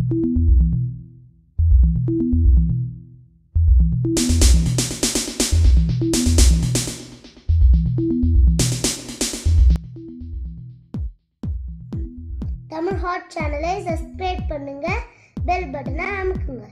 Tamil hot சேனலை subscribe பண்ணுங்க bell பட்டனை அமுக்குங்க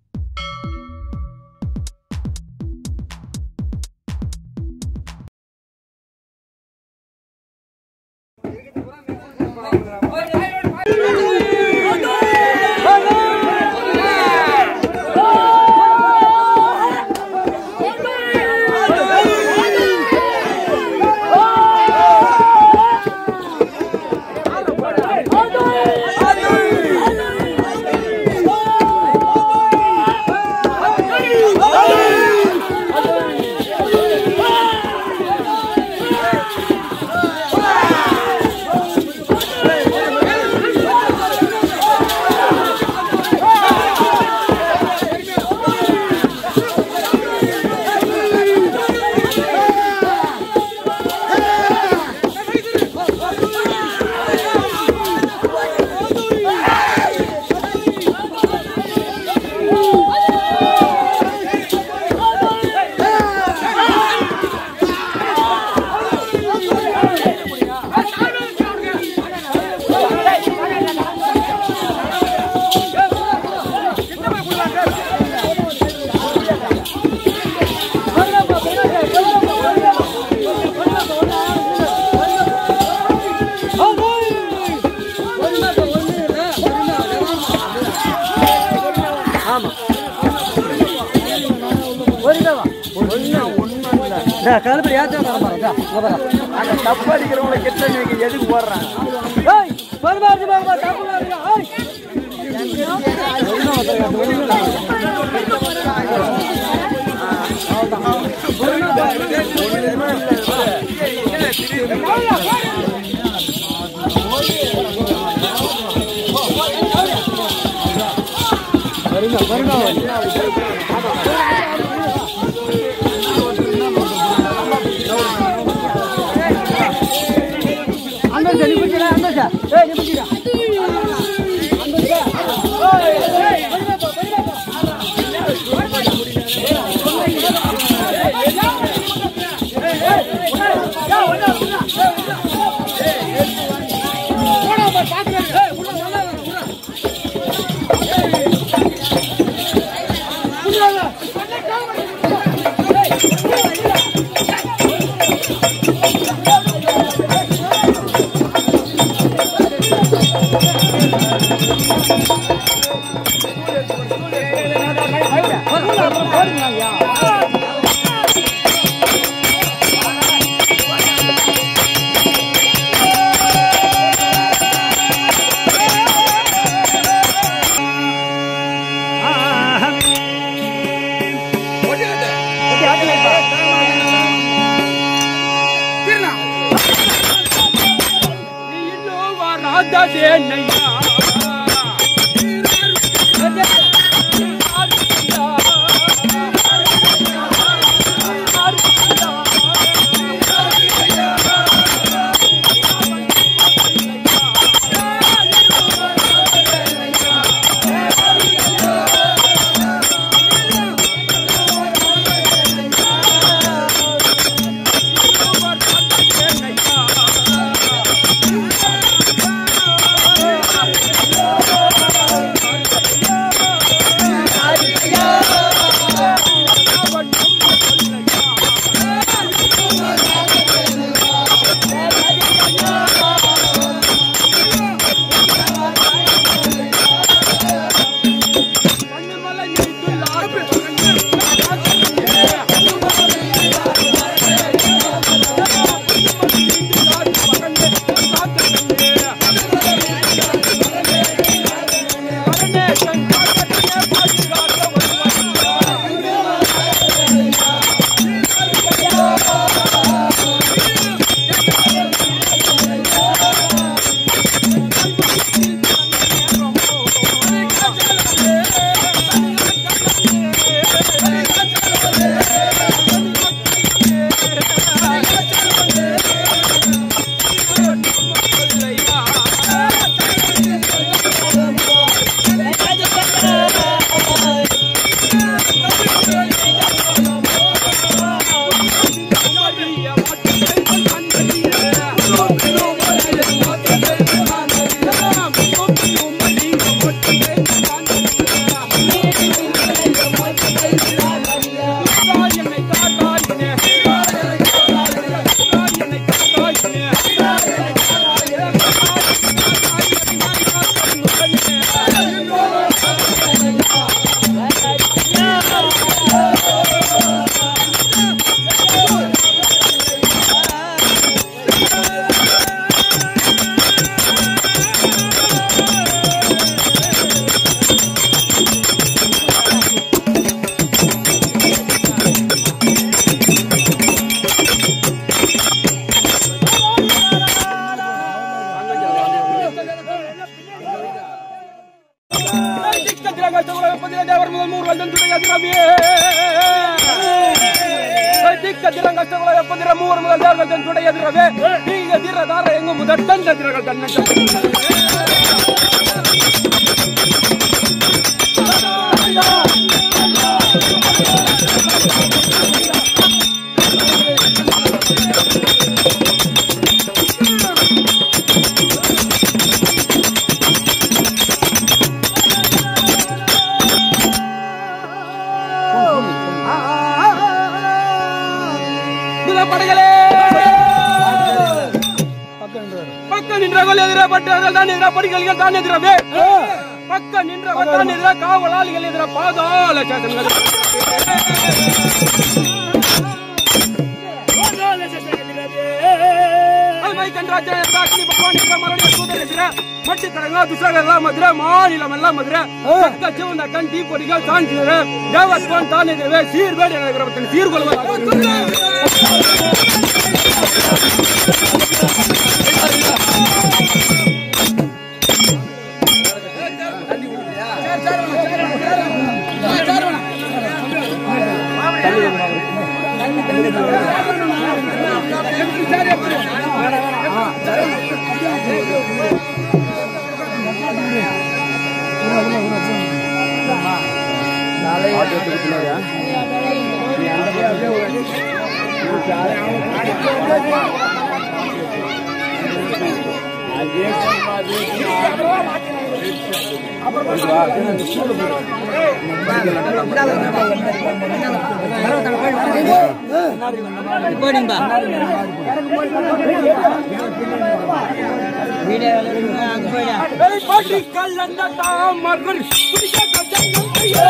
கருப்பு ஏற்ற தப்பு அடிக்கிறவங்களை கெட்ட நீங்க எதுக்கு போடுறாங்க ஆ கஷ்டங்களை வெப்பதிலே தேவர் முதல் மூர் வந்தன் சுடைய திரவியே திக்கத்திரம் கஷ்டங்களை வெப்பதிர மூவர் முதல் தேவர்கள் தன் சுடைய திரவே நீங்க திர தார எங்கு முதல் தந்த திரகள் தன்னை படைகளே பக்க நின்றவர்கள் எதிரப்பட்டவர்கள் தான் எதிர படிகள் தான் எதிரவே பக்க நின்றவர்கள் தான் எதிர காவலாளிகள் எதிர பாதாள சேதன்கள் அல்மை கன்றாஜ அக்னி பகவான் என்ற மறுபடியும் சூதர் எதிர மட்டு கடங்கா துஷாக எல்லாம் மதுரை மாநிலம் எல்லாம் மதுரை பக்க சிவந்த கண் தீப்பொடிகள் தான் சீர தேவஸ்வான் தான் எதிரவே சீர்வேடு என்ற சீர்கொள்வார் போடுங்கப்பா வீடியோ அங்கே போயிடா வெளிப்பாட்டி கல்லந்த தாமர்கள் குடிக்க கஜங்கம் ஐயே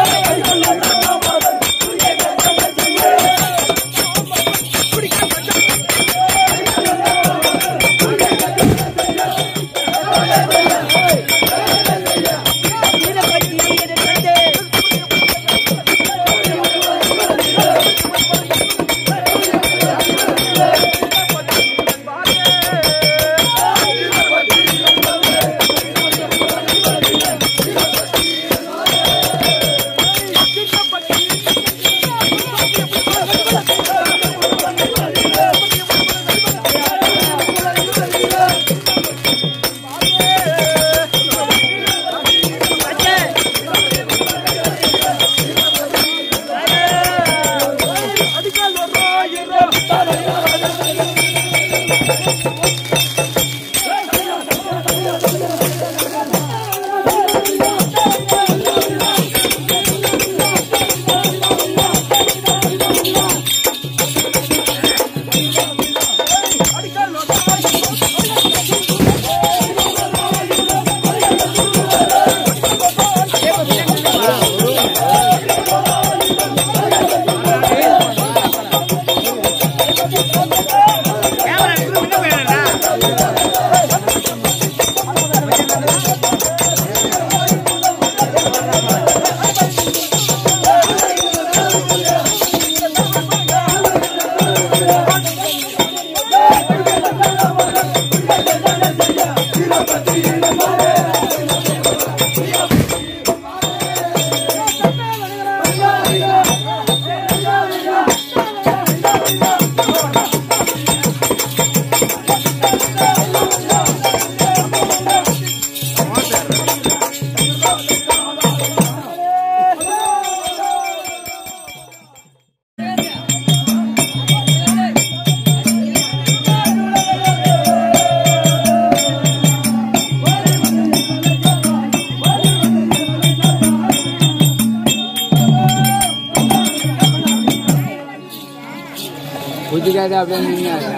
புதிக்காத அப்படியே நின்னாங்க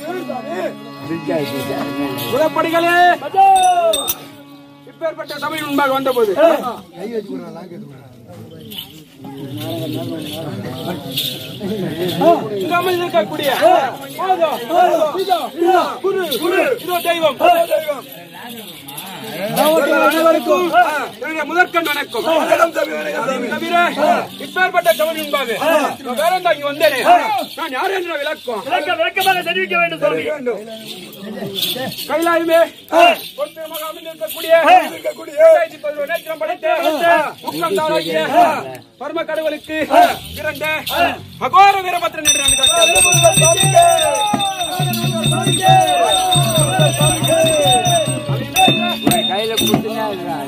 குலப்படிகளே இப்பேற்பட்ட சபையில் முன்பாக வந்தபோது இங்கு அமர்ந்திருக்கக்கூடிய மாதா, பிதா, குரு, இதோ தெய்வம் அனைவருக்கும் என்னுடைய முதற்கண் வணக்கம் அதையும் தவிர இப்பேற்பட்ட தவறு முன்பாக நான் வேற எந்த இங்க வந்தேனே நான் யார் என்ற விளக்கம் விளக்கமாக தெரிவிக்க வேண்டும் சுவாமி கைலாயுமே பொன்னிறமாக அமர்ந்திருக்கக்கூடிய இரண்டாயிரத்தி பதினோரு நேத்திரம் படைத்த முக்கம் தாராகிய பரம கடவுளுக்கு பிறந்த அகோர வீரபத்ரன் என்று நான் கையில குடுத்துனா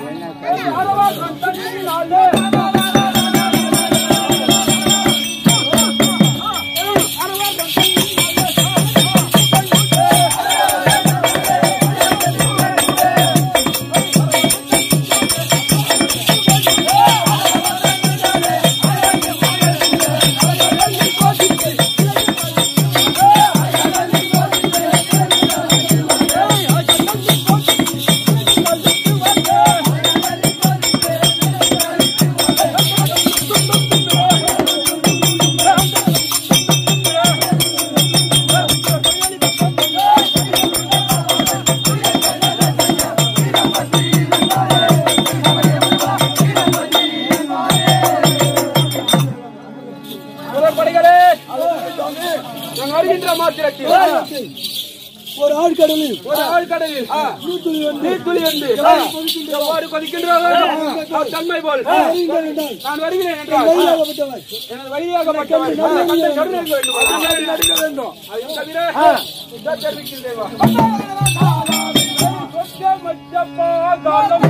படைகளே நான் வருகின்ற மாத்திரத்தில் ஒரு ஆழ்கடலில் ஒரு ஆழ்கடலில் நீர்த்துளி வந்து எவ்வாறு கொதிக்கின்றதோ தன்மை போல் நான் வருகிறேன் என்றால் எனது வழியாகப்பட்டவன் அந்த கண்ணை கருணைக்க வேண்டும் அது நடுங்க வேண்டும் அதையும் தவிர இதை தெரிவிக்கின்றேன் வா. பாதாளம்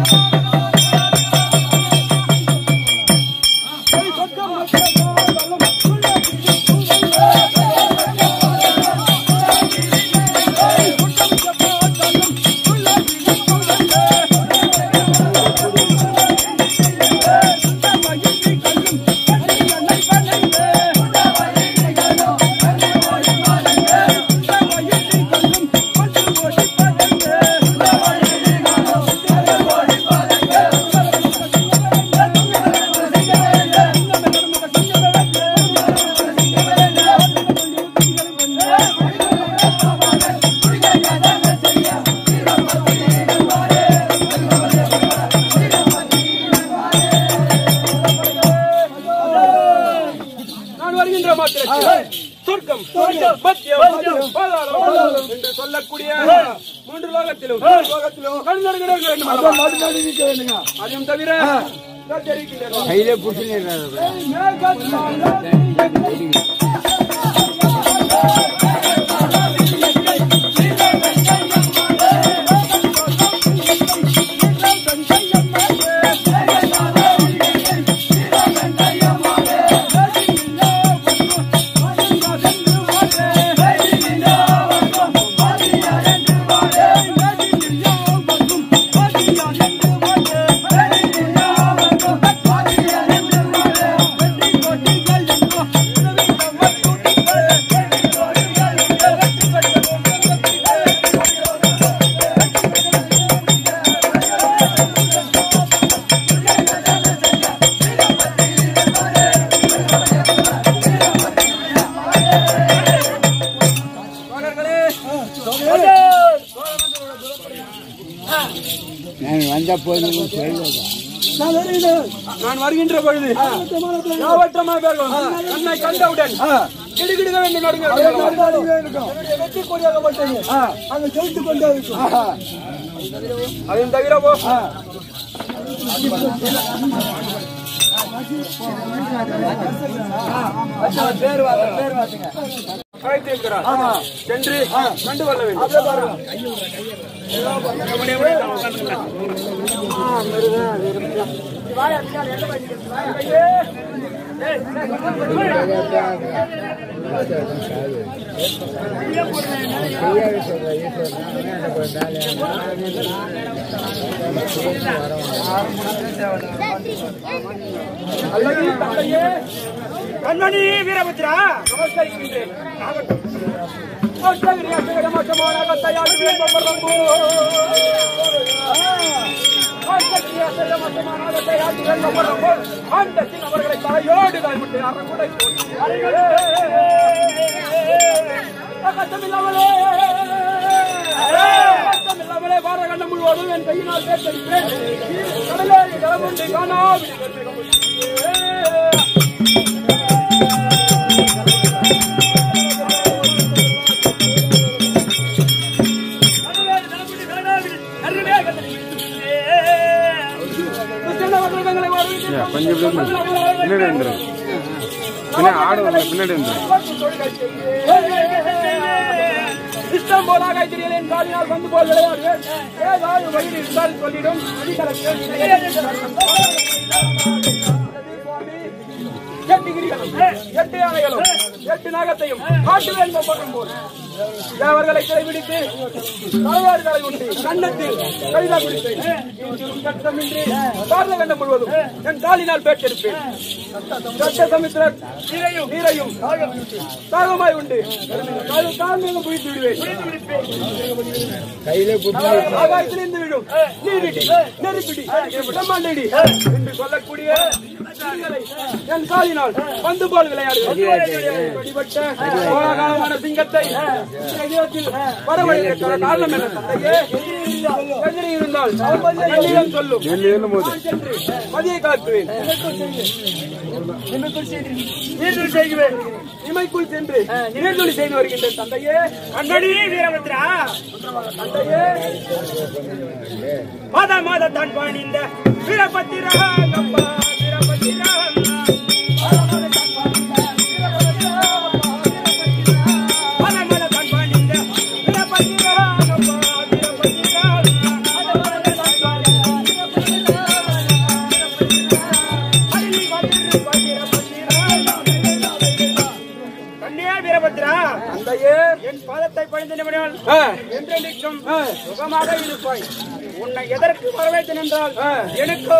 நான் வருகின்ற மாத்திரத்தில் சொர்க்கம் பத்தியம் பாதாளம் என்று சொல்லக்கூடிய மூன்று லோகத்திலும் லோகத்திலும் நடுநடுங்க வேண்டும் அல்லவா? அதையும் தவிர இதை தெரிவிக்கின்றேன் வா. கையில புடிச்சுன்னு சோழர்களே நான் வந்த போது சொல்லல நான் வருகின்ற பொழுது யாவற்றமான பேர்கள் தன்னை கண்டவுடன் கிடுகிடுக என்று நடுங்க வேண்டும். வெற்றி கொடியாகப்பட்டது அங்கு ஜெயித்து கொண்டே இருக்கும் அதையும் தவிர போ அழைத்திருக்கிறார் சென்று கண்டு கொள்ள வேண்டும் அல்லது தந்தையே கண்மணி வீரபத்ரா நமஸ்கரிக்கின்றேன் அஷ்டகிரி அஷ்டகட மோசமான கத்தையாடு வேண்பம் அந்த சின்னவர்களை தாயோடு தாய்முட்டை அறக்குடை கஷ்டமில்லாமலே கஷ்டமில்லாமலே வார கண்டம் முழுவதும் என் கையினால் சேர்த்திருக்கிறேன் கடலே கடமுண்டை காணாமல் கொஞ்சம் பின்னாடி வந்துரு பின்னாடி ஆடு வரல பின்னாடி வந்துரு இஷ்டம் போலாக தெரியலேன் காலினால் வந்து போல் விளையாடுவேன் ஏதாவது வயிறு இருந்தால் சொல்லிடும் எட்டு கிரிகளும் எட்டு யானைகளும் எட்டு நாகத்தையும் காட்டுவேன் பக்கம் போல் தேவர்களை கடைபிடித்து தலைவாறு தலை உண்டு கண்ணத்தில் கவிதா குடித்து கட்டமின்றி பார்ல கண்டம் முழுவதும் என் காலினால் பேட்டிருப்பேன் கட்ட சமுத்திரர் நீரையும் நீரையும் தாகமாய் உண்டு தாழ்மையாக குவித்து விடுவேன் கையில குத்து ஆகாயத்திலிருந்து விடும் நீரிடி நெருப்பிடி பிரம்மாண்டிடி என்று சொல்லக்கூடிய சிங்கங்களை என் காலினால் பந்து போல் விளையாடுவேன் வழிபட்ட கோலாகாலமான சிங்கத்தை இதயத்தில் வரவழைக்க காரணம் என்ன தந்தையே எதிரி இருந்தால் என்னிடம் சொல்லும் நெல் ஏறும் போது நான் சென்று மதியை காத்துவேன் நீர்துளி செய்கிறேன் இமைக்குள் சென்று நீர்துளி செய்து வருகின்றேன் தந்தையே அண்ணடி வீரபத்ரா தந்தையே மாத மாத தான் பாணிந்த வீரபத்திரா கப்பா வீரபத்திரா மாத மாத தான் பாணிந்த வீரபத்திரா கப்பா வீரபத்திரா அடிலி வந்திருப்ப வீரபத்திரா கண்ணியா வீரபத்ரா தந்தையே என் பாதத்தை பணிந்து நிமிடம் ஆ, என்றென்றைக்கும் ஆ. சுகமாக இருப்பாய் உன்னை எதற்கு வரவேற்றேன் என்றால் ஆ. எனக்கு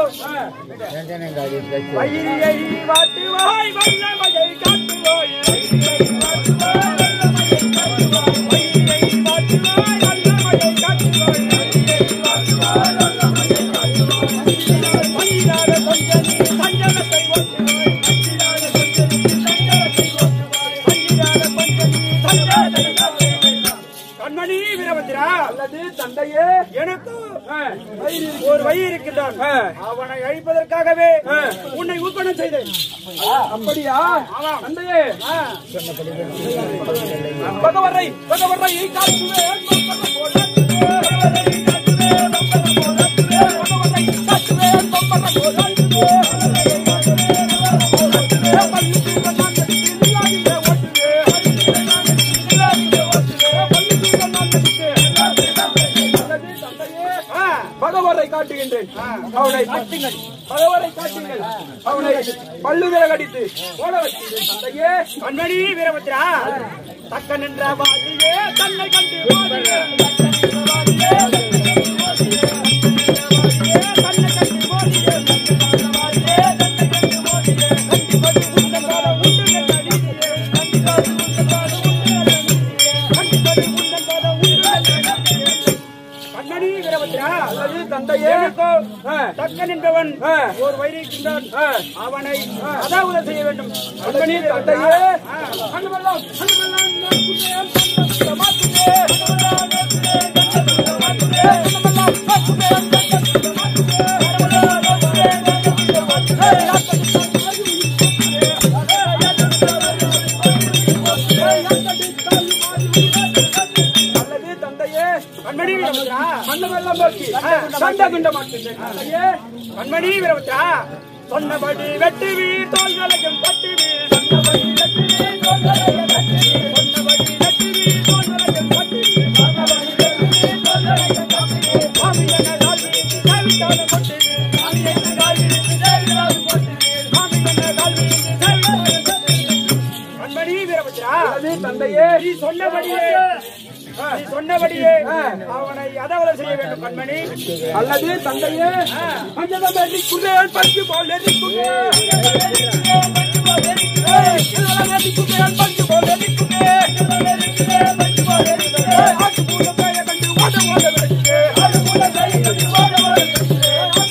வயிறியை வாட்டுவாய் வல்லமையை காட்டுவாய் வயிறியை வாட்டுவாய் வல்லமையை காட்டுவாய் வயிறியை வாட்டுவாய் வல்லமையை காட்டுவாய் வயிறியை வாட்டுவாய் வல்லமையை காட்டுவாய் அஞ்சிடாத கொஞ்சம் நீ சஞ்சலத்தை ஓட்டுவாய் அஞ்சிடாத கொஞ்சம் நீ சஞ்சலத்தை ஓட்டுவாய் அஞ்சிடாத கொஞ்சம் நீ சஞ்சலத்தை ஓட்டுவாய் கண்மணி வீரபத்ரா அல்லது தந்தையே எனக்கு ஆ, ஒரு வழி இருக்கின்றான் ஆ. அவனை அழிப்பதற்காகவே ஆ. உன்னை ஊக்கணம் செய்தேன் அப்படியா தந்தையே பகவரை பகவரை காட்டுவேன் பகவரை காட்டுகின்றேன் அவனை பட்டுங்கள் பகவரை காட்டுங்கள் அவனை பல்லு விலகடித்து ஓட வைக்கின்றேன் தந்தையே கண்மணி வீரபத்ரா தக்க நின்ற வாதியே தன்னை கண்டு வாதியே தக்க நின்ற வாதியே, தன்னை கண்டு வாதியே, தன்னை கண்டு வாதியே, தன்னை கண்டு வாதியே, கண்டு கொண்டு உந்த பாதம் உண்டு என்ற நீதியே, கண்டு கொண்டு உந்த பாதம் உண்டு என்ற நீதியே, கண்டு கொண்டு உந்த பாதம் உண்டு என்ற நீதியே. கண்மணி வீரபத்ரா அல்லது தந்தையே எனக்கோ ஆ, தக்க நின்றவன் ஆ. ஒரு வைரிக்கின்றான் ஆ. அவனை அதாவது செய்ய வேண்டும் கண்மணி தந்தையே கண்ணுமெல்லாம் கண்ணுமெல்லாம் நான் குன்னையால் கண்ணுக்கு மாற்றுவே. கண்ணுமெல்லாம் நேர்த்திலே கண்ணுக்கு மாற்றுவே. கண்ணுமெல்லாம் மாற்றுவே. கண்ணுக்கு மாற்றுவே. கண்ணுமெல்லாம் நேர்த்திலே கண்ணுக்கு மாற்றுவே. யாக்கடி தாய் அல்லது தந்தையே கண்மணி வீரபத்ரா மன்னமெல்லாம் நோக்கி சண்டை குண்ட மாட்டேன் தந்தையே கண்மணி வீரபத்ரா சொன்னபடி வெட்டு வீர் தோல்களையும் பட்டு வீர் சொன்னபடி வெட்டு வீர் தோல்களையும் பட்டு வீர் சொன்னபடி வெட்டு வீர் தோல்களையும் பட்டு வீர் சொன்னபடி வெட்டு வீர் தோல்களையும் பட்டு வீர் சாமி என்ன கால் வீழ்த்தி சேவித்தாலும் கொட்டு வீர் சாமி என்ன கால் வீழ்த்தி சேவித்தாலும் கொட்டு வீர் சாமி என்ன கால் வீழ்த்தி சேவித்தாலும் கொட்டு வீர் கண்மணி வீரபத்ரா அல்லது தந்தையே நீ சொன்னபடியே நீ சொன்னபடியே அவனை அதாவது செய்ய வேண்டும் கண்மணி அல்லது தந்தையே அஞ்சலம் எண்ணி குறையால் பஞ்சு போல் எரிக்குமே ஆட்டு பூனை கண்டு ஓட ஓட விடுச்சு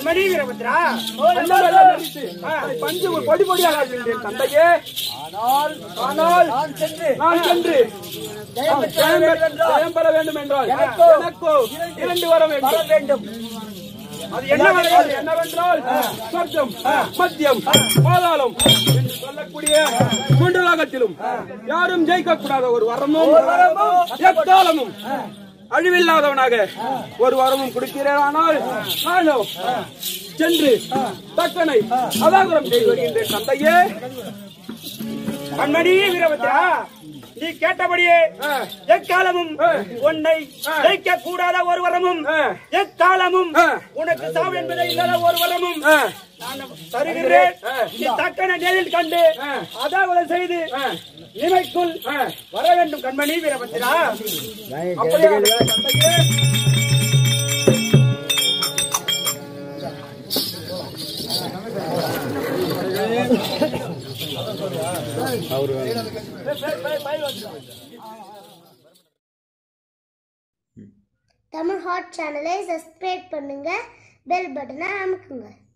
கண்மணி வீரபத்ரா அண்ணாவெல்லாம் நடித்து, அதை பஞ்சு ஒரு பொடி பொடியாக ஆக்கின்றேன் தந்தையே ஆனால் நான் சென்று நான் சென்று ஜெயம் பெற்ற ஜெயம் பெற- வேண்டும் என்றால் ஜெயம் பெற வேண்டும் என்றால் எனக்கோ எனக்கோ இரண்டு வர வர வேண்டும் வேண்டும் அது என்னவென்றால் என்னவென்றால் சொர்க்கம் மத்தியம் பாதாளம் என்று சொல்லக்கூடிய மூன்று உலகத்திலும் யாரும் ஜெயிக்க கூடாத ஒரு வரமும் எக்காலமும் அழிவில்லாதவனாக ஒரு வரமும் கொடுக்கிறேன் ஆனால் நானோ சென்று தக்கனை அதாகுரம் செய்து வருகின்றேன் தந்தையே கண்மணி வீரபத்ரா நீ கேட்டபடியே ஆ. எக்காலமும் ஆ. உன்னை ஜெயிக்க கூடாத ஒரு வரமும் ஆ. எக்காலமும் ஆ. உனக்கு சாவு என்பதை இல்லாத ஒரு வரமும் ஆ, நான் தருகிறேன் ஆ. நீ தக்கன நேரில் கண்டு ஆ. அதாவது செய்து ஆ, நிமைக்குள் ஆ. வர வேண்டும் கண்மணி வீரபத்ரா அப்படியே தந்தையே தமிழ் ஹாட் சேனலை சப்ஸ்கிரைப் பண்ணுங்க பெல் பட்டனை அமுக்குங்க